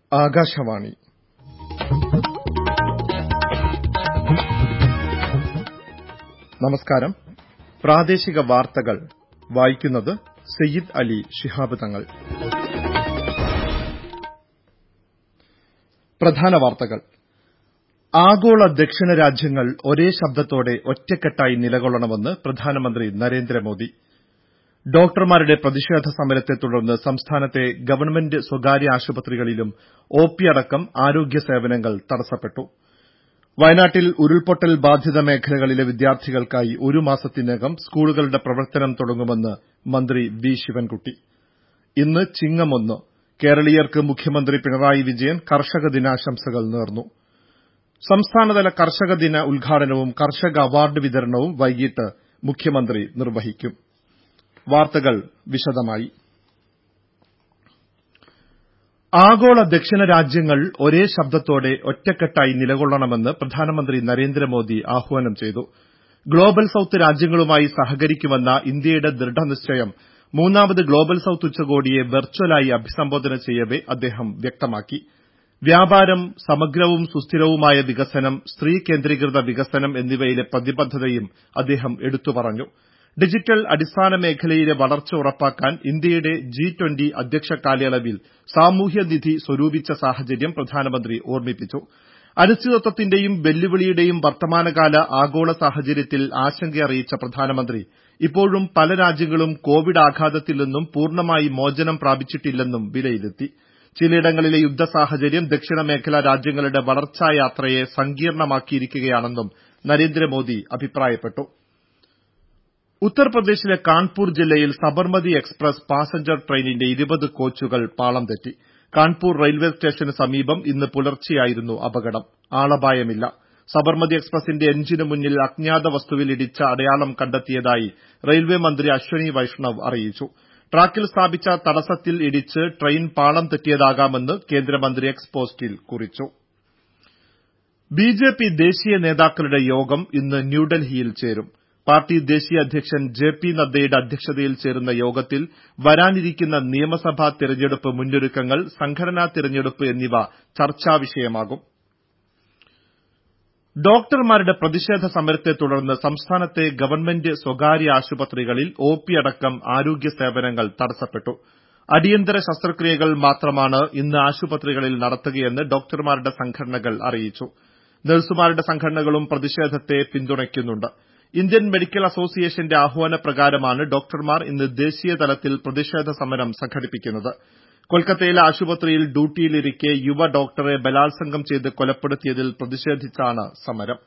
ആകാശവാണി നമസ്കാരം പ്രാദേശിക വാർത്തകൾ വായിക്കുന്നത് സയ്യിദ് അലി ശിഹാബ് തങ്ങൾ പ്രധാന വാർത്തകൾ ആഗോള ദക്ഷിണ രാജ്യങ്ങൾ ഒരേ ശബ്ദത്തോടെ ഒറ്റക്കെട്ടായി നിലകൊള്ളണമെന്ന് പ്രധാനമന്ത്രി നരേന്ദ്രമോദി ഡോക്ടർമാരുടെ പ്രതിഷേധ സമരത്തെ തുടർന്ന് സംസ്ഥാനത്തെ ഗവൺമെന്റ് സ്വകാര്യ ആശുപത്രികളിലും ഒപി അടക്കം ആരോഗ്യ സേവനങ്ങൾ തടസ്സപ്പെട്ടു വയനാട്ടിൽ ഉരുൾപൊട്ടൽ ബാധിത മേഖലകളിലെ വിദ്യാർത്ഥികൾക്കായി ഒരു മാസത്തിനകം സ്കൂളുകളുടെ പ്രവർത്തനം തുടങ്ങുമെന്ന് മന്ത്രി വി ശിവൻകുട്ടി ഇന്ന് ചിങ്ങം ഒന്ന് കേരളീയർക്ക് മുഖ്യമന്ത്രി പിണറായി വിജയൻ കർഷക ദിനാശംസകൾ നേർന്നു സംസ്ഥാനതല കർഷക ദിന ഉദ്ഘാടനവും കർഷക അവാർഡ് വിതരണവും വൈകിട്ട് മുഖ്യമന്ത്രി നിർവഹിക്കും വാർത്തകൾ വിശദമായി ആഗോള ദക്ഷിണ രാജ്യങ്ങൾ ഒരേ ശബ്ദത്തോടെ ഒറ്റക്കെട്ടായി നിലകൊള്ളണമെന്ന് പ്രധാനമന്ത്രി നരേന്ദ്രമോദി ആഹ്വാനം ചെയ്തു ഗ്ലോബൽ സൌത്ത് രാജ്യങ്ങളുമായി സഹകരിക്കുമെന്ന ഇന്ത്യയുടെ ദൃഢനിശ്ചയം മൂന്നാമത് ഗ്ലോബൽ സൌത്ത് ഉച്ചകോടിയെ വെർച്വലായി അഭിസംബോധന ചെയ്യവെ അദ്ദേഹം വ്യക്തമാക്കി വ്യാപാരം സമഗ്രവും സുസ്ഥിരവുമായ വികസനം സ്ത്രീ കേന്ദ്രീകൃത വികസനം എന്നിവയിലെ പ്രതിബദ്ധതയും അദ്ദേഹം എടുത്തു പറഞ്ഞു ഡിജിറ്റൽ അടിസ്ഥാന മേഖലയിലെ വളർച്ച ഉറപ്പാക്കാൻ ഇന്ത്യയുടെ ജി ട്വന്റി അധ്യക്ഷ കാലയളവിൽ സാമൂഹ്യനിധി സ്വരൂപിച്ച സാഹചര്യം പ്രധാനമന്ത്രി ഓർമ്മിപ്പിച്ചു അനിശ്ചിതത്വത്തിന്റെയും വെല്ലുവിളിയുടെയും വർത്തമാനകാല ആഗോള സാഹചര്യത്തിൽ ആശങ്കയറിയിച്ച പ്രധാനമന്ത്രി ഇപ്പോഴും പല രാജ്യങ്ങളും കോവിഡ് ആഘാതത്തിൽ നിന്നും പൂർണ്ണമായി മോചനം പ്രാപിച്ചിട്ടില്ലെന്നും വിലയിരുത്തി ചിലയിടങ്ങളിലെ യുദ്ധ സാഹചര്യം ദക്ഷിണ മേഖലാ രാജ്യങ്ങളുടെ വളർച്ചായാത്രയെ സങ്കീർണമാക്കിയിരിക്കുകയാണെന്നും നരേന്ദ്രമോദി അഭിപ്രായപ്പെട്ടു ഉത്തർപ്രദേശിലെ കാൺപൂർ ജില്ലയിൽ സബർമതി എക്സ്പ്രസ് പാസഞ്ചർ ട്രെയിനിന്റെ ഇരുപത് കോച്ചുകൾ പാളം തെറ്റി കാൺപൂർ റെയിൽവേ സ്റ്റേഷന് സമീപം ഇന്ന് പുലർച്ചെയായിരുന്നു അപകടം ആളപായമില്ല സബർമതി എക്സ്പ്രസിന്റെ എഞ്ചിന് മുന്നിൽ അജ്ഞാത വസ്തുവിൽ ഇടിച്ച അടയാളം കണ്ടെത്തിയതായി റെയിൽവേ മന്ത്രി അശ്വനി വൈഷ്ണവ് അറിയിച്ചു ട്രാക്കിൽ സ്ഥാപിച്ച തടസ്സത്തിൽ ഇടിച്ച് ട്രെയിൻ പാളം തെറ്റിയതാകാമെന്ന് കേന്ദ്രമന്ത്രി എക്സ് പോസ്റ്റിൽ കുറിച്ചു ബിജെപി ദേശീയ നേതാക്കളുടെ യോഗം ഇന്ന് ന്യൂഡൽഹിയിൽ ചേരും പാർട്ടി ദേശീയ അധ്യക്ഷൻ ജെ പി നദ്ദയുടെ അധ്യക്ഷതയിൽ ചേരുന്ന യോഗത്തിൽ വരാനിരിക്കുന്ന നിയമസഭാ തെരഞ്ഞെടുപ്പ് മുന്നൊരുക്കങ്ങൾ സംഘടനാ തെരഞ്ഞെടുപ്പ് എന്നിവ ചർച്ചാ വിഷയമാകും ഡോക്ടർമാരുടെ പ്രതിഷേധ സമരത്തെ തുടർന്ന് സംസ്ഥാനത്തെ ഗവൺമെന്റ് സ്വകാര്യ ആശുപത്രികളിൽ ഒപി അടക്കം ആരോഗ്യ സേവനങ്ങൾ തടസ്സപ്പെട്ടു അടിയന്തര ശസ്ത്രക്രിയകൾ മാത്രമാണ് ഇന്ന് ആശുപത്രികളിൽ നടത്തുകയെന്ന് ഡോക്ടർമാരുടെ സംഘടനകൾ അറിയിച്ചു നഴ്സുമാരുടെ സംഘടനകളും പ്രതിഷേധത്തെ പിന്തുണയ്ക്കുന്നുണ്ട് ഇന്ത്യൻ മെഡിക്കൽ അസോസിയേഷന്റെ ആഹ്വാനപ്രകാരമാണ് ഡോക്ടർമാർ ഇന്ന് ദേശീയ തലത്തിൽ പ്രതിഷേധ സമരം സംഘടിപ്പിക്കുന്നത് കൊൽക്കത്തയിലെ ആശുപത്രിയിൽ ഡ്യൂട്ടിയിലിരിക്കെ യുവ ഡോക്ടറെ ബലാത്സംഗം ചെയ്ത് കൊലപ്പെടുത്തിയതിൽ പ്രതിഷേധിച്ചാണ് സമരം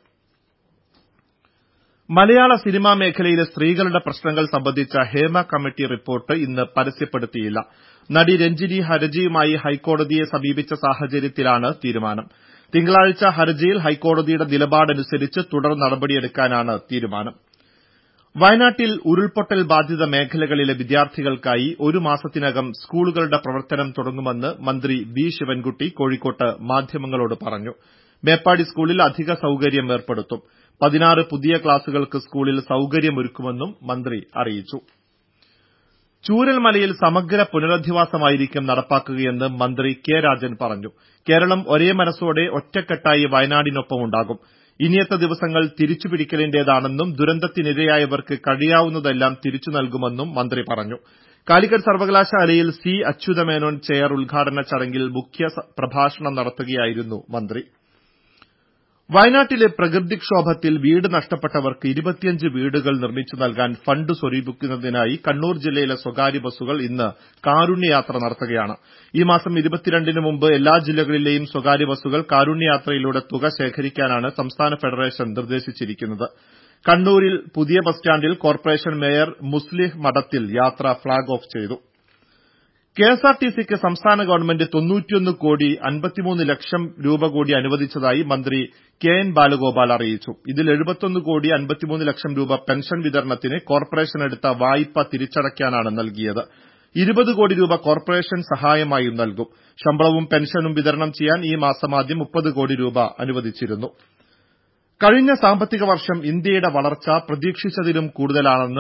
മലയാള സിനിമാ മേഖലയിലെ സ്ത്രീകളുടെ പ്രശ്നങ്ങൾ സംബന്ധിച്ച ഹേമ കമ്മിറ്റി റിപ്പോർട്ട് ഇന്ന് പരസ്യപ്പെടുത്തിയില്ല നടി രഞ്ജിനി ഹർജിയുമായി ഹൈക്കോടതിയെ സമീപിച്ച സാഹചര്യത്തിലാണ് തീരുമാനം തിങ്കളാഴ്ച ഹർജിയിൽ ഹൈക്കോടതിയുടെ നിലപാടനുസരിച്ച് തുടർ നടപടിയെടുക്കാനാണ് തീരുമാനം വയനാട്ടിൽ ഉരുൾപൊട്ടൽ ബാധിത മേഖലകളിലെ വിദ്യാർത്ഥികൾക്കായി ഒരു മാസത്തിനകം സ്കൂളുകളുടെ പ്രവർത്തനം തുടങ്ങുമെന്ന് മന്ത്രി വി ശിവൻകുട്ടി കോഴിക്കോട്ട് മാധ്യമങ്ങളോട് പറഞ്ഞു മേപ്പാടി സ്കൂളിൽ അധിക സൌകര്യം ഏർപ്പെടുത്തും പതിനാറ് പുതിയ ക്ലാസുകൾക്ക് സ്കൂളിൽ സൌകര്യമൊരുക്കുമെന്നും മന്ത്രി അറിയിച്ചു ചൂരൽമലയിൽ സമഗ്ര പുനരധിവാസമായിരിക്കും നടപ്പാക്കുകയെന്ന് മന്ത്രി കെ രാജൻ പറഞ്ഞു കേരളം ഒരേ മനസ്സോടെ ഒറ്റക്കെട്ടായി വയനാടിനൊപ്പമുണ്ടാകും ഇനിയത്തെ ദിവസങ്ങൾ തിരിച്ചുപിടിക്കലിന്റേതാണെന്നും ദുരന്തത്തിനിരയായവർക്ക് കഴിയാവുന്നതെല്ലാം തിരിച്ചു നൽകുമെന്നും മന്ത്രി പറഞ്ഞു കാലിക്കറ്റ് സർവകലാശാലയിൽ സി അച്യുതമേനോൻ ചെയർ ഉദ്ഘാടന ചടങ്ങിൽ മുഖ്യ പ്രഭാഷണം നടത്തുകയായിരുന്നു മന്ത്രി വയനാട്ടിലെ പ്രകൃതിക്ഷോഭത്തിൽ വീട് നഷ്ടപ്പെട്ടവർക്ക് ഇരുപത്തിയഞ്ച് വീടുകൾ നിർമ്മിച്ചു നൽകാൻ ഫണ്ട് സ്വരൂപിക്കുന്നതിനായി കണ്ണൂർ ജില്ലയിലെ സ്വകാര്യ ബസ്സുകൾ ഇന്ന് കാരുണ്യയാത്ര നടത്തുകയാണ് ഈ മാസം ഇരുപത്തിരണ്ടിന് മുമ്പ് എല്ലാ ജില്ലകളിലെയും സ്വകാര്യ ബസ്സുകൾ കാരുണ്യയാത്രയിലൂടെ തുക ശേഖരിക്കാനാണ് സംസ്ഥാന ഫെഡറേഷൻ നിർദ്ദേശിച്ചിരിക്കുന്നത് കണ്ണൂരിൽ പുതിയ ബസ് സ്റ്റാൻഡിൽ കോർപ്പറേഷൻ മേയർ മുസ്ലിഹ് മഠത്തിൽ യാത്ര ഫ്ളാഗ് ഓഫ് ചെയ്തു കെഎസ്ആർടിസിക്ക് സംസ്ഥാന ഗവൺമെന്റ് തൊണ്ണൂറ്റിയൊന്ന് കോടി അൻപത്തിമൂന്ന് ലക്ഷം രൂപ കൂടി അനുവദിച്ചതായി മന്ത്രി കെ എൻ ബാലഗോപാൽ അറിയിച്ചു ഇതിൽ എഴുപത്തൊന്ന് കോടി അൻപത്തിമൂന്ന് ലക്ഷം രൂപ പെൻഷൻ വിതരണത്തിന് കോർപ്പറേഷൻ എടുത്ത വായ്പ തിരിച്ചടയ്ക്കാനാണ് നൽകിയത് ഇരുപത് കോടി രൂപ കോർപ്പറേഷൻ സഹായമായും നൽകും ശമ്പളവും പെൻഷനും വിതരണം ചെയ്യാൻ ഈ മാസം ആദ്യം മുപ്പത് കോടി രൂപ അനുവദിച്ചിരുന്നു കഴിഞ്ഞ സാമ്പത്തിക വർഷം ഇന്ത്യയുടെ വളർച്ച പ്രതീക്ഷിച്ചതിലും കൂടുതലാണെന്ന്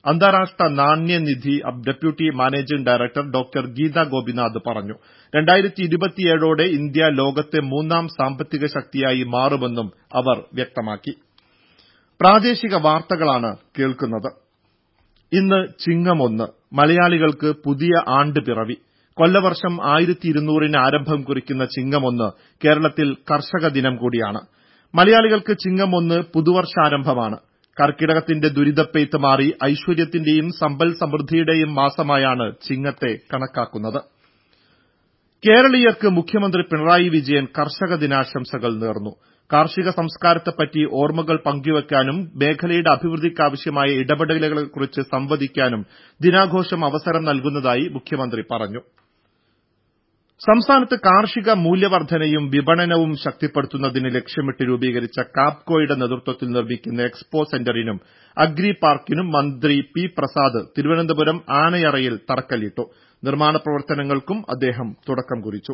അന്താരാഷ്ട്ര നാണ്യനിധി deputy managing director doctor Gita Gopinath പറഞ്ഞു ോടെ ഇന്ത്യ ലോകത്തെ മൂന്നാം സാമ്പത്തിക ശക്തിയായി മാറുമെന്നും അവർ വ്യക്തമാക്കി പ്രാദേശിക വാർത്തകളാണ് കേൾക്കുന്നത് ഇന്ന് ചിങ്ങം ഒന്ന് മലയാളികൾക്ക് പുതിയ ആണ്ട് പിറവി കൊല്ലവർഷം ആയിരത്തി ഇരുന്നൂറിന് ആരംഭം കുറിക്കുന്ന ചിങ്ങം ഒന്ന് കേരളത്തിൽ കർഷക ദിനം കൂടിയാണ് മലയാളികൾക്ക് ചിങ്ങം ഒന്ന് പുതുവർഷാരംഭമാണ് കർക്കിടകത്തിന്റെ ദുരിതപ്പെയ്ത്ത് മാറി ഐശ്വര്യത്തിന്റെയും സമ്പൽ സമൃദ്ധിയുടെയും മാസമായാണ് ചിങ്ങത്തെ കണക്കാക്കുന്നത് കേരളീയർക്ക് മുഖ്യമന്ത്രി പിണറായി വിജയൻ കർഷക ദിനാശംസകൾ നേർന്നു കാർഷിക സംസ്കാരത്തെപ്പറ്റി ഓർമ്മകൾ പങ്കുവയ്ക്കാനും മേഖലയുടെ അഭിവൃദ്ധിക്കാവശ്യമായ ഇടപെടലുകളെക്കുറിച്ച് സംവദിക്കാനും ദിനാഘോഷം അവസരം നൽകുന്നതായി മുഖ്യമന്ത്രി പറഞ്ഞു സംസ്ഥാനത്ത് കാർഷിക മൂല്യവർദ്ധനയും വിപണനവും ശക്തിപ്പെടുത്തുന്നതിന് ലക്ഷ്യമിട്ട് രൂപീകരിച്ച കാപ്കോയുടെ നേതൃത്വത്തിൽ നിർമ്മിക്കുന്ന എക്സ്പോ സെന്ററിനും അഗ്രി പാർക്കിനും മന്ത്രി പി പ്രസാദ് തിരുവനന്തപുരം ആനയറയിൽ തറക്കല്ലിട്ടു നിർമ്മാണ പ്രവർത്തനങ്ങൾക്കും അദ്ദേഹം തുടക്കം കുറിച്ചു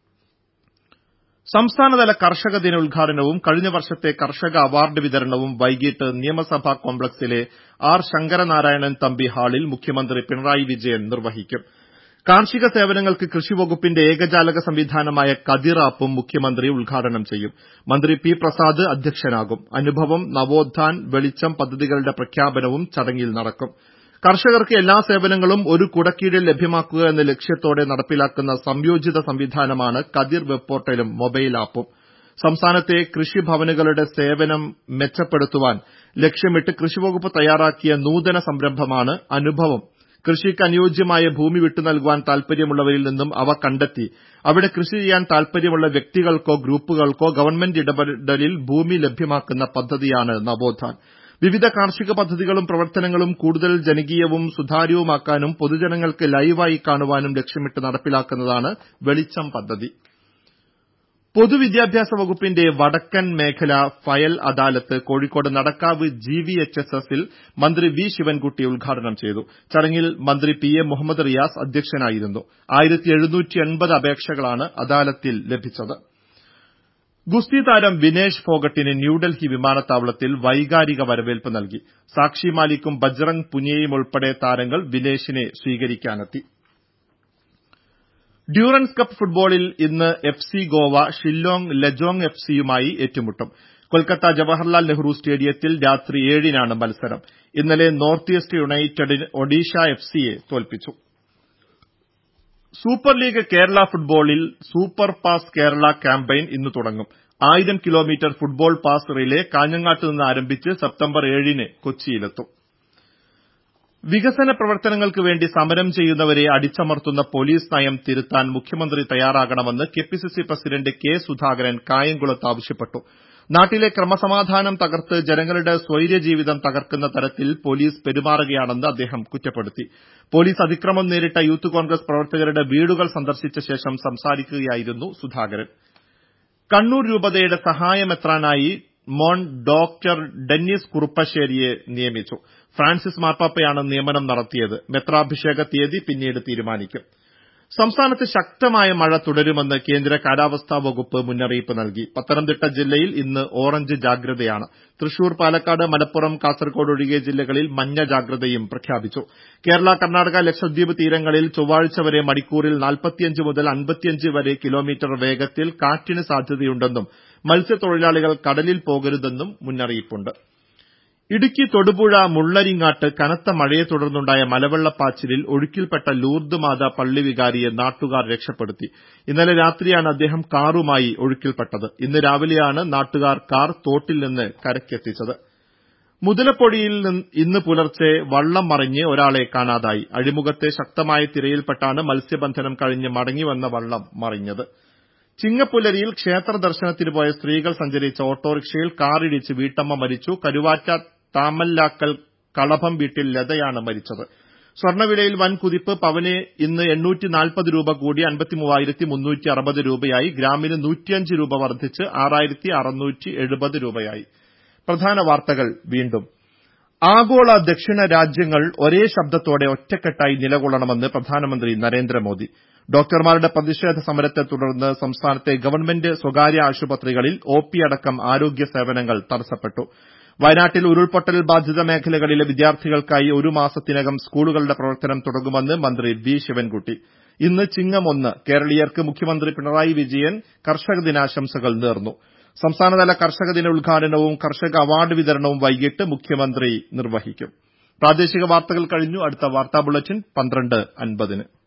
സംസ്ഥാനതല കർഷക ദിന ഉദ്ഘാടനവും കഴിഞ്ഞ വർഷത്തെ കർഷക അവാർഡ് വിതരണവും വൈകിട്ട് നിയമസഭാ കോംപ്ലക്സിലെ ആർ ശങ്കരനാരായണൻ തമ്പി ഹാളിൽ മുഖ്യമന്ത്രി പിണറായി വിജയൻ നിർവഹിക്കും കാർഷിക സേവനങ്ങൾക്ക് കൃഷിവകുപ്പിന്റെ ഏകജാലക സംവിധാനമായ കതിർ ആപ്പും മുഖ്യമന്ത്രി ഉദ്ഘാടനം ചെയ്യും മന്ത്രി പി പ്രസാദ് അധ്യക്ഷനാകും അനുഭവം നവോത്ഥാൻ വെളിച്ചം പദ്ധതികളുടെ പ്രഖ്യാപനവും ചടങ്ങിൽ നടക്കും കർഷകർക്ക് എല്ലാ സേവനങ്ങളും ഒരു കുടക്കീഴിൽ ലഭ്യമാക്കുക എന്ന ലക്ഷ്യത്തോടെ നടപ്പിലാക്കുന്ന സംയോജിത സംവിധാനമാണ് കതിർ വെബ് പോർട്ടലും മൊബൈൽ ആപ്പും സംസ്ഥാനത്തെ കൃഷിഭവനുകളുടെ സേവനം മെച്ചപ്പെടുത്തുവാൻ ലക്ഷ്യമിട്ട് കൃഷിവകുപ്പ് തയ്യാറാക്കിയ നൂതന സംരംഭമാണ് അനുഭവം കൃഷിക്ക് അനുയോജ്യമായ ഭൂമി വിട്ടുനൽകുവാൻ താൽപര്യമുള്ളവരിൽ നിന്നും അവ കണ്ടെത്തി അവിടെ കൃഷി ചെയ്യാൻ താൽപര്യമുള്ള വ്യക്തികൾക്കോ ഗ്രൂപ്പുകൾക്കോ ഗവൺമെന്റ് ഇടപെടലിൽ ഭൂമി ലഭ്യമാക്കുന്ന പദ്ധതിയാണ് നവോത്ഥാൻ വിവിധ കാർഷിക പദ്ധതികളും പ്രവർത്തനങ്ങളും കൂടുതൽ ജനകീയവും സുതാര്യവുമാക്കാനും പൊതുജനങ്ങൾക്ക് ലൈവായി കാണുവാനും ലക്ഷ്യമിട്ട് നടപ്പിലാക്കുന്നതാണ് വെളിച്ചം പദ്ധതി പൊതുവിദ്യാഭ്യാസ വകുപ്പിന്റെ വടക്കൻ മേഖല file adalat Kozhikode Nadakkavu G V H S എസിൽ മന്ത്രി വി ശിവൻകുട്ടി ഉദ്ഘാടനം ചെയ്തു ചടങ്ങിൽ മന്ത്രി പി എ മുഹമ്മദ് റിയാസ് അധ്യക്ഷനായിരുന്നു അപേക്ഷകളാണ് അദാലത്തിൽ ലഭിച്ചത് ഗുസ്തി താരം വിനേഷ് ഫോഗട്ടിന് ന്യൂഡൽഹി വിമാനത്താവളത്തിൽ വൈകാരിക വരവേൽപ്പ് നൽകി സാക്ഷി മാലിക്കും ബജ്റംഗ് പുനിയയും ഉൾപ്പെടെ താരങ്ങൾ വിനേഷിനെ സ്വീകരിക്കാനെത്തി ഡ്യൂറൻസ് കപ്പ് ഫുട്ബോളിൽ ഇന്ന് F C Goa Shillong Lajong F സിയുമായി ഏറ്റുമുട്ടും കൊൽക്കത്ത ജവഹർലാൽ നെഹ്റു സ്റ്റേഡിയത്തിൽ രാത്രി ഏഴിനാണ് മത്സരം ഇന്നലെ North East United Odisha F സിയെ തോൽപ്പിച്ചു സൂപ്പർ ലീഗ് കേരള ഫുട്ബോളിൽ സൂപ്പർ പാസ് കേരള ക്യാമ്പയിൻ ഇന്ന് തുടങ്ങും ആയിരം കിലോമീറ്റർ ഫുട്ബോൾ പാസ് റിലേ കാഞ്ഞങ്ങാട്ട് നിന്ന് ആരംഭിച്ച് സെപ്റ്റംബർ ഏഴിന് കൊച്ചിയിലെത്തും വികസന പ്രവർത്തനങ്ങൾക്ക് വേണ്ടി സമരം ചെയ്യുന്നവരെ അടിച്ചമർത്തുന്ന പോലീസ് നയം തിരുത്താൻ മുഖ്യമന്ത്രി തയ്യാറാകണമെന്ന് കെപിസിസി പ്രസിഡന്റ് കെ സുധാകരൻ കായംകുളത്ത് ആവശ്യപ്പെട്ടു നാട്ടിലെ ക്രമസമാധാനം തകർത്ത് ജനങ്ങളുടെ സ്വൈര്യജീവിതം തകർക്കുന്ന തരത്തിൽ പോലീസ് പെരുമാറുകയാണെന്ന് അദ്ദേഹം കുറ്റപ്പെടുത്തി പോലീസ് അതിക്രമം നേരിട്ട യൂത്ത് കോൺഗ്രസ് പ്രവർത്തകരുടെ വീടുകൾ സന്ദർശിച്ച ശേഷം സംസാരിക്കുകയായിരുന്നു സുധാകരൻ കണ്ണൂർ രൂപതയുടെ സഹായമെത്രാനായി മോൺ ഡോക്ടർ ഡെന്നിസ് കുറുപ്പശ്ശേരിയെ നിയമിച്ചു ഫ്രാൻസിസ് മാർപ്പാപ്പയാണ് നിയമനം നടത്തിയത് മെത്രാഭിഷേക തീയതി പിന്നീട് തീരുമാനിക്കും സംസ്ഥാനത്ത് ശക്തമായ മഴ തുടരുമെന്ന് കേന്ദ്ര കാലാവസ്ഥാ വകുപ്പ് മുന്നറിയിപ്പ് നൽകി പത്തനംതിട്ട ജില്ലയിൽ ഇന്ന് ഓറഞ്ച് ജാഗ്രതയാണ് തൃശൂർ പാലക്കാട് മലപ്പുറം കാസർകോട് ഒഴികെ ജില്ലകളിൽ മഞ്ഞ ജാഗ്രതയും പ്രഖ്യാപിച്ചു കേരള കർണാടക ലക്ഷദ്വീപ് തീരങ്ങളിൽ ചൊവ്വാഴ്ച വരെ മണിക്കൂറിൽ നാൽപ്പത്തിയഞ്ച് മുതൽ അൻപത്തിയഞ്ച് വരെ കിലോമീറ്റർ വേഗത്തിൽ കാറ്റിന് സാധ്യതയുണ്ടെന്നും മത്സ്യത്തൊഴിലാളികൾ കടലിൽ പോകരുതെന്നും മുന്നറിയിപ്പുണ്ട് ഇടുക്കി തൊടുപുഴ മുള്ളരിങ്ങാട്ട് കനത്ത മഴയെ തുടർന്നുണ്ടായ മലവെള്ളപ്പാച്ചിലിൽ ഒഴുക്കിൽപ്പെട്ട ലൂർദ് മാത പള്ളി വികാരിയെ നാട്ടുകാർ രക്ഷപ്പെടുത്തി ഇന്നലെ രാത്രിയാണ് അദ്ദേഹം കാറുമായി ഒഴുക്കിൽപ്പെട്ടത് ഇന്ന് രാവിലെയാണ് നാട്ടുകാർ കാർ തോട്ടിൽ നിന്ന് കരയ്ക്കെത്തിച്ചത് മുതലപ്പൊഴിയിൽ ഇന്ന് പുലർച്ചെ വള്ളം മറിഞ്ഞ് ഒരാളെ കാണാതായി അഴിമുഖത്തെ ശക്തമായ തിരയിൽപ്പെട്ടാണ് മത്സ്യബന്ധനം കഴിഞ്ഞ് മടങ്ങിവന്ന വള്ളം മറിഞ്ഞത് ചിങ്ങപ്പുലരിയിൽ ക്ഷേത്ര ദർശനത്തിന് പോയ സ്ത്രീകൾ സഞ്ചരിച്ച ഓട്ടോറിക്ഷയിൽ കാറിടിച്ച് വീട്ടമ്മ മരിച്ചു കരുവാറ്റ താമല്ലാക്കൽ കളഭം വീട്ടിൽ ലതയാണ് മരിച്ചത് സ്വർണ്ണവിലയിൽ വൻ കുതിപ്പ് പവന് ഇന്ന് എണ്ണൂറ്റി നാൽപ്പത് രൂപ കൂടി അൻപത്തിമൂവായിരത്തി മുന്നൂറ്റി അറുപത് രൂപയായി ഗ്രാമിന് നൂറ്റിയഞ്ച് രൂപ വർദ്ധിച്ച് ആറായിരത്തി അറുന്നൂറ്റി എഴുപത് രൂപയായി പ്രധാന വാർത്തകൾ വീണ്ടും ആഗോള ദക്ഷിണ രാജ്യങ്ങൾ ഒരേ ശബ്ദത്തോടെ ഒറ്റക്കെട്ടായി നിലകൊള്ളണമെന്ന് പ്രധാനമന്ത്രി നരേന്ദ്രമോദി ഡോക്ടർമാരുടെ പ്രതിഷേധ സമരത്തെ തുടർന്ന് സംസ്ഥാനത്തെ ഗവൺമെന്റ് സ്വകാര്യ ആശുപത്രികളിൽ ഒ പി അടക്കം ആരോഗ്യ സേവനങ്ങൾ തടസ്സപ്പെട്ടു വയനാട്ടിൽ ഉരുൾപൊട്ടൽ ബാധിത മേഖലകളിലെ വിദ്യാർത്ഥികൾക്കായി ഒരു മാസത്തിനകം സ്കൂളുകളുടെ പ്രവർത്തനം തുടങ്ങുമെന്ന് മന്ത്രി വി ശിവൻകുട്ടി ഇന്ന് ചിങ്ങം ഒന്ന് കേരളീയർക്ക് മുഖ്യമന്ത്രി പിണറായി വിജയൻ കർഷക ദിനാശംസകൾ നേർന്നു സംസ്ഥാനതല കർഷക ദിന ഉദ്ഘാടനവും കർഷക അവാർഡ് വിതരണവും വൈകിട്ട് മുഖ്യമന്ത്രി നിർവഹിക്കും പ്രാദേശിക വാർത്തകൾ കഴിഞ്ഞു അടുത്ത വാർത്താ ബുള്ളറ്റിൻ പന്ത്രണ്ട് അൻപതിന്